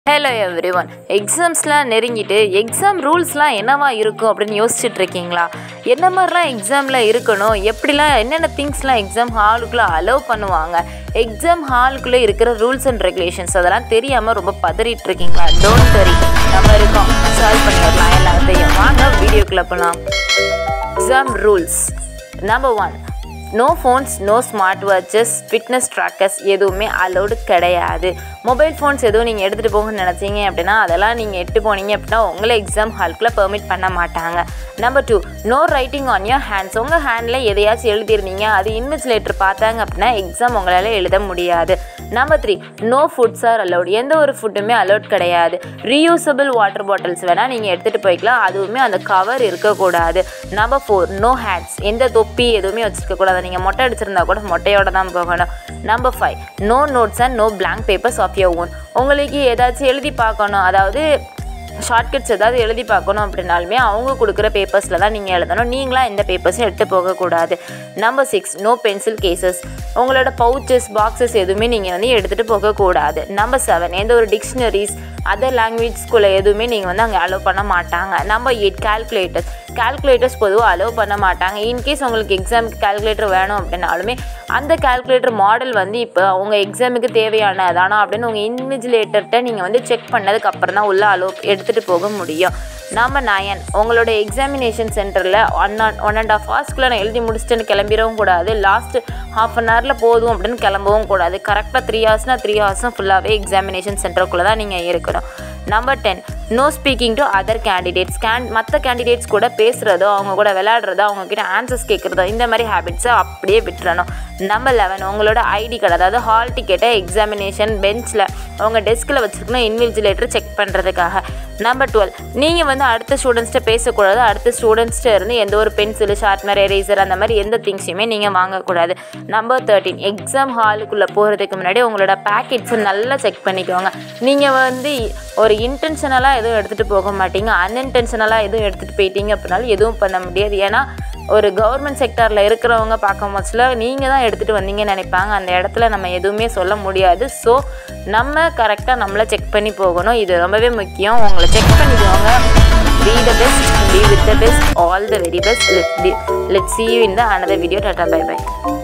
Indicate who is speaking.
Speaker 1: hello every one எக்ஸாம்ஸ்லாம் நெருங்கிட்டு exam ரூல்ஸ்லாம் என்னவா இருக்கும் அப்படின்னு யோசிச்சுட்டு இருக்கீங்களா என்ன மாதிரிலாம் எக்ஸாமில் இருக்கணும் எப்படிலாம் என்னென்ன திங்ஸ்லாம் எக்ஸாம் ஹாலுக்குள்ளே அலோவ் பண்ணுவாங்க எக்ஸாம் ஹாலுக்குள்ளே இருக்கிற ரூல்ஸ் அண்ட் ரெகுலேஷன்ஸ் அதெல்லாம் தெரியாமல் ரொம்ப பதறிட்டு இருக்கீங்களா டோன்ட் வரி நம்ம இருக்கோம் சால்வ் பண்ணிடலாம் எல்லாத்தையும் வாங்க வீடியோக்குள்ளே போகலாம் exam rules number one no phones no smart watches fitness trackers எதுவுமே அலௌடு கிடையாது மொபைல் ஃபோன்ஸ் எதுவும் நீங்கள் எடுத்துகிட்டு போகணும்னு நினச்சிங்க அப்படின்னா அதெல்லாம் நீங்கள் எட்டு போனீங்க அப்படின்னா உங்களை எக்ஸாம் ஹால்குள்ளே பெர்மிட் பண்ண மாட்டாங்க number two no writing on your hands உங்கள் ஹேண்டில் எதையாச்சும் எழுதிருந்தீங்க அது இன்விஜிலேட்டர் பார்த்தாங்க அப்படின்னா எக்ஸாம் உங்களால் எழுத முடியாது number three no foods are allowed எந்த ஒரு ஃபுட்டுமே அலௌட் கிடையாது ரீயூசபிள் வாட்டர் பாட்டில்ஸ் வேணால் நீங்கள் எடுத்துகிட்டு போய்க்கலாம் அதுவுமே அந்த கவர் இருக்கக்கூடாது நம்பர் ஃபோர் நோ ஹேட்ஸ் எந்த தொப்பி எதுவுமே வச்சுருக்க கூடாது நீங்கள் மொட்டை அடிச்சிருந்தா கூட மொட்டையோட தான் போகணும் number five no notes and no blank papers of your own உங்களுக்கு ஏதாச்சும் எழுதி பார்க்கணும் அதாவது ஷார்ட்கட்ஸ் ஏதாவது எழுதி பார்க்கணும் அப்படின்னாலுமே அவங்க கொடுக்குற பேப்பர்ஸில் தான் நீங்கள் எழுதணும் நீங்களாம் எந்த பேப்பர்ஸும் எடுத்து போகக்கூடாது number six no pencil cases உங்களோட பவுச்சஸ் பாக்ஸஸ் எதுவுமே நீங்கள் வந்து எடுத்துகிட்டு போகக்கூடாது நம்பர் செவன் எந்த ஒரு டிக்ஷனரிஸ் அதர் லாங்குவேஜ்ஸ்குள்ளே எதுவுமே நீங்கள் வந்து அங்கே அலோவ் பண்ண மாட்டாங்க நம்பர் எயிட் கால்குலேட்டர்ஸ் கால்குலேட்டர்ஸ் பொதுவாக அலோவ் பண்ண மாட்டாங்க இன்கேஸ் உங்களுக்கு எக்ஸாமுக்கு கால்குலேட்டர் வேணும் அப்படின்னாலுமே அந்த கால்குலேட்டர் மாடல் வந்து இப்போ உங்கள் எக்ஸாமுக்கு தேவையானதானா அப்படின்னு உங்கள் இன்விஜிலேட்டர்கிட்ட நீங்கள் வந்து செக் பண்ணதுக்கு அப்புறம் தான் உள்ள அலோவ் எடுத்துகிட்டு போக முடியும் நம்பர் நயன் உங்களோட எக்ஸாமினேஷன் சென்டரில் ஒன் ஒன் அண்ட் ஆஃப் ஹவர்ஸ்க்குள்ளே நான் எழுதி முடிச்சிட்டேன்னு கிளம்பிடவும் கூடாது லாஸ்ட் ஹாஃப் அன் ஹவரில் போதும் அப்படின்னு கிளம்பவும் கூடாது கரெக்டாக த்ரீ ஹவர்ஸ்னால் த்ரீ ஹவர்ஸும் ஃபுல்லாகவே எக்ஸாமினேஷன் சென்டருக்குள்ளே தான் நீங்கள் இருக்கணும் number ten no speaking to other candidates can மற்ற கேண்டிடேட்ஸ் கூட பேசுகிறதோ அவங்க கூட விளையாடுறதோ அவங்க கிட்ட ஆன்சர்ஸ் கேட்குறதோ இந்த மாதிரி ஹேபிட்ஸை அப்படியே விட்டுறணும் நம்பர் லெவன் உங்களோட ஐடி கார்டு அதாவது ஹால் டிக்கெட்டை எக்ஸாமினேஷன் பெஞ்சில் அவங்க டெஸ்கில் வச்சுருக்கணும் இன்விஜிலேட்டர் செக் பண்ணுறதுக்காக நம்பர் டுவெல் நீங்கள் வந்து அடுத்த ஸ்டூடெண்ட்ஸ்கிட்ட பேசக்கூடாது அடுத்த ஸ்டூடெண்ட்ஸ்கிட்ட இருந்து எந்த ஒரு பென்சில் ஷார்ப்னர் எரேசர் அந்த மாதிரி எந்த திங்ஸையுமே நீங்கள் வாங்கக்கூடாது நம்பர் தேர்ட்டீன் எக்ஸாம் ஹாலுக்குள்ளே போகிறதுக்கு முன்னாடி உங்களோட பேக்கெட்ஸை நல்லா செக் பண்ணிக்கோங்க நீங்கள் வந்து ஒரு இன்டென்ஷனலாக எதுவும் எடுத்துகிட்டு போக மாட்டீங்க அன்இன்டென்ஷனலாக எதுவும் எடுத்துகிட்டு போயிட்டீங்க அப்படின்னாலும் எதுவும் பண்ண முடியாது ஏன்னா ஒரு கவர்மெண்ட் செக்டாரில் இருக்கிறவங்க பார்க்கும் பட்சத்தில் நீங்கள் தான் எடுத்துகிட்டு வந்தீங்கன்னு நினைப்பாங்க அந்த இடத்துல நம்ம எதுவுமே சொல்ல முடியாது ஸோ நம்ம கரெக்டாக நம்மளை செக் பண்ணி போகணும் இது ரொம்பவே முக்கியம் உங்களை செக் பண்ணிக்கோங்க be the best be with the best all the very best let, let's see you in the another video tata bye bye